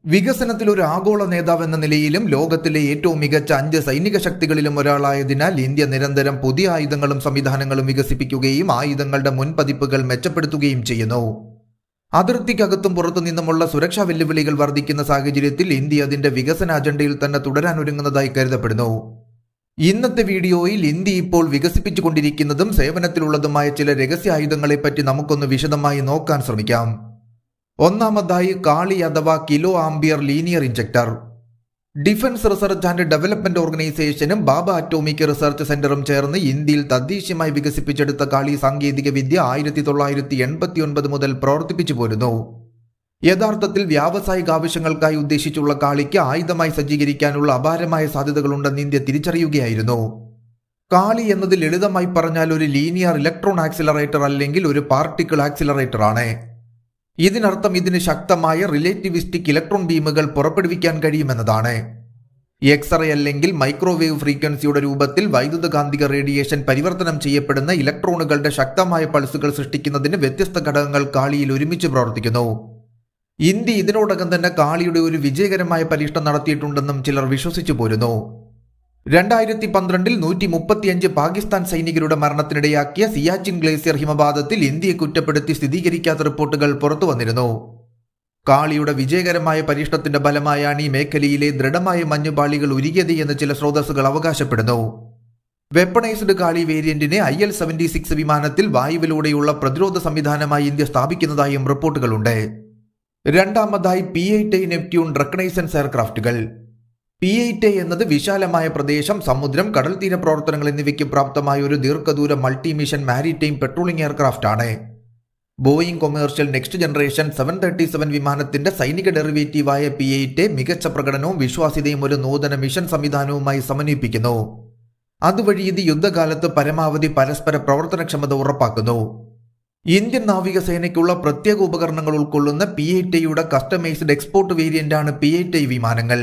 വികസനത്തിൽ ഒരു ആഗോള നേതാവ് എന്ന നിലയിലും ലോകത്തിലെ ഏറ്റവും മികച്ച അഞ്ച് സൈനിക ശക്തികളിലും ഒരാളായതിനാൽ ഇന്ത്യ നിരന്തരം പുതിയ ആയുധങ്ങളും സംവിധാനങ്ങളും വികസിപ്പിക്കുകയും ആയുധങ്ങളുടെ മുൻപതിപ്പുകൾ മെച്ചപ്പെടുത്തുകയും ചെയ്യുന്നു അതിർത്തിക്കകത്തും പുറത്തു നിന്നുമുള്ള സുരക്ഷാ വെല്ലുവിളികൾ വർദ്ധിക്കുന്ന സാഹചര്യത്തിൽ ഇന്ത്യ അതിന്റെ വികസന അജണ്ടയിൽ തന്നെ തുടരാൻ ഒരുങ്ങുന്നതായി കരുതപ്പെടുന്നു ഇന്നത്തെ വീഡിയോയിൽ ഇന്ത്യ ഇപ്പോൾ വികസിപ്പിച്ചുകൊണ്ടിരിക്കുന്നതും സേവനത്തിലുള്ളതുമായ ചില രഹസ്യായുധങ്ങളെപ്പറ്റി നമുക്കൊന്ന് വിശദമായി നോക്കാൻ ശ്രമിക്കാം ഒന്നാമതായി കാളി അഥവാ kilo ampere linear injector defence research and development ഓർഗനൈസേഷനും ബാബ അറ്റോമിക് റിസർച്ച് സെന്ററും ചേർന്ന് ഇന്ത്യയിൽ തദ്ദേശീയമായി വികസിപ്പിച്ചെടുത്ത കാളി സാങ്കേതിക വിദ്യ ആയിരത്തി തൊള്ളായിരത്തി എൺപത്തി ഒൻപത് മുതൽ പ്രവർത്തിപ്പിച്ചു പോരുന്നു യഥാർത്ഥത്തിൽ വ്യാവസായിക ആവശ്യങ്ങൾക്കായി ഉദ്ദേശിച്ചുള്ള കാളിക്ക് ആയുധമായി സജ്ജീകരിക്കാനുള്ള അപാരമായ സാധ്യതകളുണ്ടെന്ന് ഇന്ത്യ തിരിച്ചറിയുകയായിരുന്നു കാളി എന്നത് ലളിതമായി പറഞ്ഞാൽ ഒരു ലീനിയർ ഇലക്ട്രോൺ ആക്സിലറേറ്റർ അല്ലെങ്കിൽ ഒരു പാർട്ടിക്കിൾ ആക്സിലറേറ്റർ ആണ് ഇതിനർത്ഥം ഇതിന് ശക്തമായ റിലേറ്റിവിസ്റ്റിക് ഇലക്ട്രോൺ ബീമുകൾ പുറപ്പെടുവിക്കാൻ കഴിയുമെന്നതാണ് എക്സ്റേ അല്ലെങ്കിൽ മൈക്രോവേവ് ഫ്രീക്വൻസിയുടെ രൂപത്തിൽ വൈദ്യുതകാന്തിക റേഡിയേഷൻ പരിവർത്തനം ചെയ്യപ്പെടുന്ന ഇലക്ട്രോണുകളുടെ ശക്തമായ പൾസുകൾ സൃഷ്ടിക്കുന്നതിന് വ്യത്യസ്ത ഘടകങ്ങൾ കാളിയിൽ ഒരുമിച്ച് പ്രവർത്തിക്കുന്നു ഇന്ത്യ ഇതിനോടകം തന്നെ കാളിയുടെ ഒരു വിജയകരമായ പരീക്ഷണം നടത്തിയിട്ടുണ്ടെന്നും ചിലർ വിശ്വസിച്ചു പോരുന്നു രണ്ടായിരത്തി പന്ത്രണ്ടിൽ നൂറ്റി മുപ്പത്തിയഞ്ച് പാകിസ്ഥാൻ സൈനികരുടെ മരണത്തിനിടയാക്കിയ സിയാച്ചിൻ ഗ്ലേസിയർ ഹിമപാതത്തിൽ ഇന്ത്യയെ കുറ്റപ്പെടുത്തി സ്ഥിരീകരിക്കാത്ത റിപ്പോർട്ടുകൾ പുറത്തു വന്നിരുന്നു കാളിയുടെ വിജയകരമായ പരീക്ഷണത്തിന്റെ ഫലമായാണ് ഈ മേഖലയിലെ ദൃഢമായ മഞ്ഞുപാളികൾ ഉരുകിയത് എന്ന് ചില സ്രോതസ്സുകൾ അവകാശപ്പെടുന്നു വെപ്പണൈസ്ഡ് കാളി വേരിയന്റിനെ ഐ എൽ സെവന്റി സിക്സ് വിമാനത്തിൽ വായുവിലൂടെയുള്ള പ്രതിരോധ സംവിധാനമായി ഇന്ത്യ സ്ഥാപിക്കുന്നതായും റിപ്പോർട്ടുകളുണ്ട് രണ്ടാമതായി പി എയ്റ്റ് നെപ്റ്റ്യൂൺ റെക്കണൈസൻസ് എയർക്രാഫ്റ്റുകൾ പി എയ്റ്റ് എന്നത് വിശാലമായ പ്രദേശം സമുദ്രം കടൽ തീര പ്രവർത്തനങ്ങൾ എന്നിവയ്ക്ക് പ്രാപ്തമായ ഒരു ദീർഘദൂര multi mission maritime patrolling aircraft ആണ് Boeing commercial next generation seven thirty seven വിമാനത്തിന്റെ സൈനിക ഡെറിവേറ്റീവായ പി എയ്റ്റ് മികച്ച പ്രകടനവും വിശ്വാസ്യതയും ഒരു നൂതന മിഷൻ സംവിധാനവുമായി സമന്വയിപ്പിക്കുന്നു അതുവഴി ഇത് യുദ്ധകാലത്ത് പരമാവധി പരസ്പര പ്രവർത്തനക്ഷമത ഉറപ്പാക്കുന്നു ഇന്ത്യൻ നാവികസേനയ്ക്കുള്ള പ്രത്യേക ഉപകരണങ്ങൾ ഉൾക്കൊള്ളുന്ന പി എയ്റ്റ് ഐയുടെ കസ്റ്റമൈസ്ഡ് എക്സ്പോർട്ട് വേരിയന്റാണ് പി എയ്റ്റ് ഐ വിമാനങ്ങൾ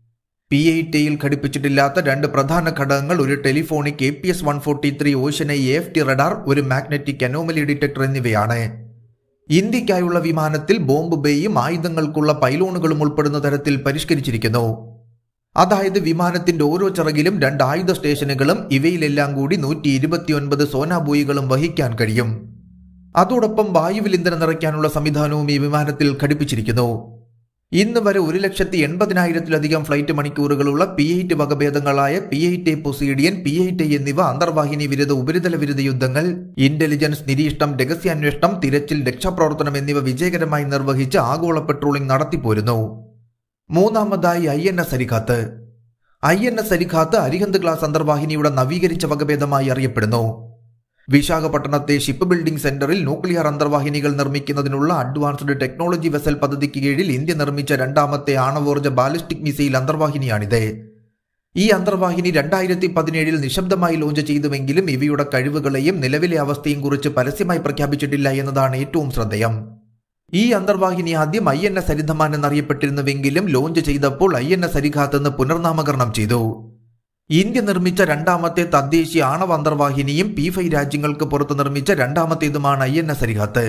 പി എയ്റ്റ് ഐയിൽ ഘടിപ്പിച്ചിട്ടില്ലാത്ത രണ്ട് പ്രധാന ഘടകങ്ങൾ ഒരു telephonic A P S one forty three ocean I F T radar ഒരു മാഗ്നറ്റിക് അനോമലി ഡിറ്റക്ടർ എന്നിവയാണ് ഇന്ത്യക്കായുള്ള വിമാനത്തിൽ ബോംബ് ബേയും ആയുധങ്ങൾക്കുള്ള പൈലോണുകളും ഉൾപ്പെടുന്ന തരത്തിൽ പരിഷ്കരിച്ചിരിക്കുന്നു അതായത് വിമാനത്തിന്റെ ഓരോ ചിറകിലും രണ്ട് ആയുധ സ്റ്റേഷനുകളും ഇവയിലെല്ലാം കൂടി നൂറ്റി ഇരുപത്തിയൊൻപത് സോനാബോയികളും വഹിക്കാൻ കഴിയും അതോടൊപ്പം വായുവിൽ ഇന്ധനം നിറയ്ക്കാനുള്ള സംവിധാനവും ഈ വിമാനത്തിൽ ഘടിപ്പിച്ചിരിക്കുന്നു ഇന്ന് വരെ ഒരു ലക്ഷത്തി എൺപതിനായിരത്തിലധികം ഫ്ലൈറ്റ് മണിക്കൂറുകളുള്ള പി എയ്റ്റ് വകഭേദങ്ങളായ P eight Poseidon P eight എന്നിവ അന്തർവാഹിനി വിരുദ്ധ ഉപരിതല വിരുദ്ധ യുദ്ധങ്ങൾ ഇന്റലിജൻസ് നിരീക്ഷണം രഹസ്യാന്വേഷണം തിരച്ചിൽ രക്ഷാപ്രവർത്തനം എന്നിവ വിജയകരമായി നിർവഹിച്ച് ആഗോള പെട്രോളിംഗ് നടത്തിപ്പോരുന്നു മൂന്നാമതായി I N S Arighat I N S Arighat Arihant class അന്തർവാഹിനിയുടെ നവീകരിച്ച വകഭേദമായി അറിയപ്പെടുന്നു വിശാഖപട്ടണത്തെ ഷിപ്പ് ബിൽഡിംഗ് സെന്ററിൽ ന്യൂക്ലിയർ അന്തർവാഹിനികൾ നിർമ്മിക്കുന്നതിനുള്ള അഡ്വാൻസ്ഡ് ടെക്നോളജി വെസൽ പദ്ധതിക്ക് കീഴിൽ ഇന്ത്യ നിർമ്മിച്ച രണ്ടാമത്തെ ആണവോർജ ബാലിസ്റ്റിക് മിസൈൽ അന്തർവാഹിനിയാണിത് ഈ അന്തർവാഹിനി രണ്ടായിരത്തി പതിനേഴിൽ നിശബ്ദമായി ലോഞ്ച് ചെയ്തുവെങ്കിലും ഇവയുടെ കഴിവുകളെയും നിലവിലെ അവസ്ഥയും കുറിച്ച് പരസ്യമായി പ്രഖ്യാപിച്ചിട്ടില്ല എന്നതാണ് ഏറ്റവും ശ്രദ്ധേയം ഈ അന്തർവാഹിനി ആദ്യം ഐ എൻ എസ് ഹരിതമാൻ എന്നറിയപ്പെട്ടിരുന്നുവെങ്കിലും ലോഞ്ച് ചെയ്തപ്പോൾ ഐ എൻ എസ് ഹരിഘാത്ത് എന്ന് പുനർനാമകരണം ചെയ്തു ഇന്ത്യ നിർമ്മിച്ച രണ്ടാമത്തെ തദ്ദേശീയ ആണവ അന്തർവാഹിനിയും പി ഫൈവ് രാജ്യങ്ങൾക്ക് പുറത്ത് നിർമ്മിച്ച രണ്ടാമത്തേതുമാണ് ഐ എൻ എസ് അരിഹാത്ത്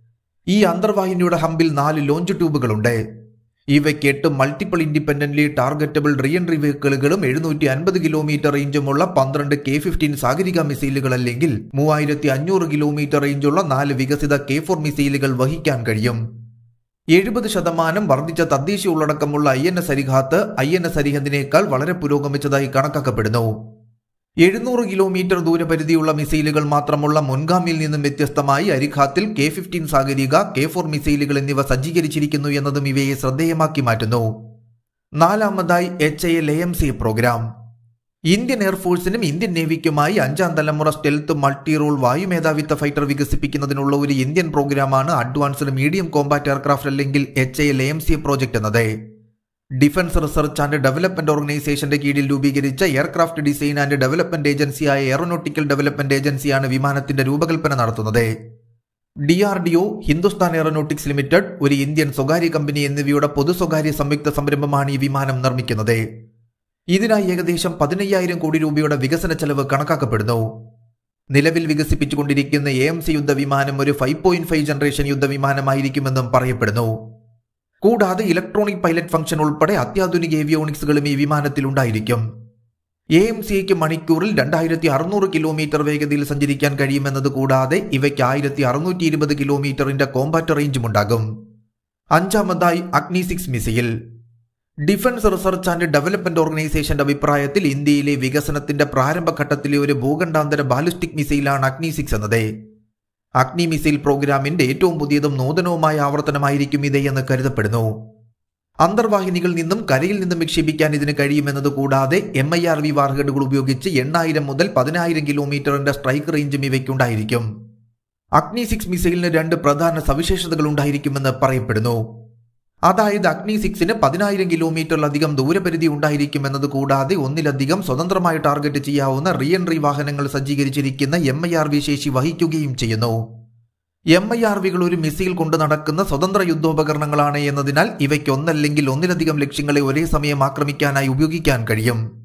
ഈ അന്തർവാഹിനിയുടെ ഹമ്പിൽ നാല് ലോഞ്ച് ട്യൂബുകളുണ്ട് ഇവയ്ക്ക് എട്ട് മൾട്ടിപ്പിൾ ഇൻഡിപെൻഡന്റ്ലി ടാർഗറ്റബിൾ റീഎൻട്രി വെഹിക്കിളുകളും എഴുന്നൂറ്റി അൻപത് കിലോമീറ്റർ റേഞ്ചുമുള്ള പന്ത്രണ്ട് കെ ഫിഫ്റ്റീൻ സാഗരിക മിസൈലുകൾ അല്ലെങ്കിൽ മൂവായിരത്തി അഞ്ഞൂറ് കിലോമീറ്റർ റേഞ്ചുള്ള നാല് വികസിത കെ ഫോർ മിസൈലുകൾ വഹിക്കാൻ കഴിയും എഴുപത് ശതമാനം വർദ്ധിച്ച തദ്ദേശീയ ഉള്ളടക്കമുള്ള I N S Arighat I N S അരിഹന്തിനേക്കാൾ വളരെ പുരോഗമിച്ചതായി കണക്കാക്കപ്പെടുന്നു എഴുന്നൂറ് കിലോമീറ്റർ ദൂരപരിധിയുള്ള മിസൈലുകൾ മാത്രമുള്ള മുൻഗാമിയിൽ നിന്നും വ്യത്യസ്തമായി അരിഘാത്തിൽ K fifteen Sagarika K four മിസൈലുകൾ എന്നിവ സജ്ജീകരിച്ചിരിക്കുന്നു എന്നതും ഇവയെ ശ്രദ്ധേയമാക്കി മാറ്റുന്നു നാലാമതായി H A L M C programme Indian എയർഫോഴ്സിനും ഇന്ത്യൻ നേവിക്കുമായി അഞ്ചാം തലമുറ സ്റ്റെൽത്ത് മൾട്ടി റോൾ വായുമേധാവിത്വ ഫൈറ്റർ വികസിപ്പിക്കുന്നതിനുള്ള ഒരു ഇന്ത്യൻ പ്രോഗ്രാമാണ് അഡ്വാൻസ്ഡ് മീഡിയം കോമ്പാറ്റ് എയർക്രാഫ്റ്റ് അല്ലെങ്കിൽ H A L M C project എന്നത് ഡിഫൻസ് റിസർച്ച് ആൻഡ് ഡെവലപ്മെന്റ് ഓർഗനൈസേഷന്റെ കീഴിൽ രൂപീകരിച്ച എയർക്രാഫ്റ്റ് ഡിസൈൻ ആൻഡ് ഡെവലപ്മെന്റ് ഏജൻസിയായ എയറോനോട്ടിക്കൽ ഡെവലപ്മെന്റ് ഏജൻസിയാണ് വിമാനത്തിന്റെ രൂപകൽപ്പന നടത്തുന്നത് D R D O Hindustan aeronautics limited ഒരു ഇന്ത്യൻ സ്വകാര്യ കമ്പനി എന്നിവയുടെ പൊതു സ്വകാര്യ സംയുക്ത സംരംഭമാണ് ഈ വിമാനം നിർമ്മിക്കുന്നത് ഇതിനായി ഏകദേശം പതിനയ്യായിരം കോടി രൂപയുടെ വികസന ചെലവ് കണക്കാക്കപ്പെടുന്നു നിലവിൽ വികസിപ്പിച്ചുകൊണ്ടിരിക്കുന്ന എ എം സി യുദ്ധവിമാനം ഒരു ഫൈവ് പോയിന്റ് ഫൈവ് ജനറേഷൻ യുദ്ധവിമാനമായിരിക്കുമെന്നും പറയപ്പെടുന്നു കൂടാതെ ഇലക്ട്രോണിക് പൈലറ്റ് ഫംഗ്ഷൻ ഉൾപ്പെടെ അത്യാധുനിക ഏവിയോണിക്സുകളും ഈ വിമാനത്തിലുണ്ടായിരിക്കും എ എം സിക്ക് മണിക്കൂറിൽ രണ്ടായിരത്തി അറുന്നൂറ് കിലോമീറ്റർ വേഗതയിൽ സഞ്ചരിക്കാൻ കഴിയുമെന്നത് കൂടാതെ ഇവയ്ക്ക് ആയിരത്തി അറുന്നൂറ്റി ഇരുപത് കിലോമീറ്ററിന്റെ കോമ്പാറ്റ് റേഞ്ചും ഉണ്ടാകും അഞ്ചാമതായി Agni six missile defence research and development ഓർഗനൈസേഷന്റെ അഭിപ്രായത്തിൽ ഇന്ത്യയിലെ വികസനത്തിന്റെ പ്രാരംഭഘട്ടത്തിലെ ഒരു ഭൂഖണ്ഡാന്തര ബാലിസ്റ്റിക് മിസൈലാണ് അഗ്നി സിക്സ് എന്നത് അഗ്നി മിസൈൽ പ്രോഗ്രാമിന്റെ ഏറ്റവും പുതിയതും നൂതനവുമായ ആവർത്തനമായിരിക്കും ഇത് എന്ന് കരുതപ്പെടുന്നു അന്തർവാഹിനികളിൽ നിന്നും കരയിൽ നിന്നും വിക്ഷേപിക്കാൻ ഇതിന് കഴിയുമെന്നത് കൂടാതെ എം ഐ ആർ വി വാർഹെഡുകൾ ഉപയോഗിച്ച് എണ്ണായിരം മുതൽ പതിനായിരം കിലോമീറ്ററിന്റെ സ്ട്രൈക്ക് റേഞ്ചും ഇവയ്ക്കുണ്ടായിരിക്കും അഗ്നി സിക്സ് മിസൈലിന് രണ്ട് പ്രധാന സവിശേഷതകൾ ഉണ്ടായിരിക്കുമെന്ന് പറയപ്പെടുന്നു അതായത് അഗ്നി സിക്സിന് പതിനായിരം കിലോമീറ്ററിലധികം ദൂരപരിധി ഉണ്ടായിരിക്കുമെന്നത് കൂടാതെ ഒന്നിലധികം സ്വതന്ത്രമായി ടാർഗറ്റ് ചെയ്യാവുന്ന റീ എൻട്രി വാഹനങ്ങൾ സജ്ജീകരിച്ചിരിക്കുന്ന എം ഐ ആർ വി ശേഷി വഹിക്കുകയും ചെയ്യുന്നു എം ഐ ആർ വികൾ ഒരു മിസൈൽ കൊണ്ട് നടക്കുന്ന സ്വതന്ത്ര യുദ്ധോപകരണങ്ങളാണ് എന്നതിനാൽ ഇവയ്ക്ക് ഒന്നല്ലെങ്കിൽ ഒന്നിലധികം ലക്ഷ്യങ്ങളെ ഒരേ സമയം ആക്രമിക്കാനായി ഉപയോഗിക്കാൻ കഴിയും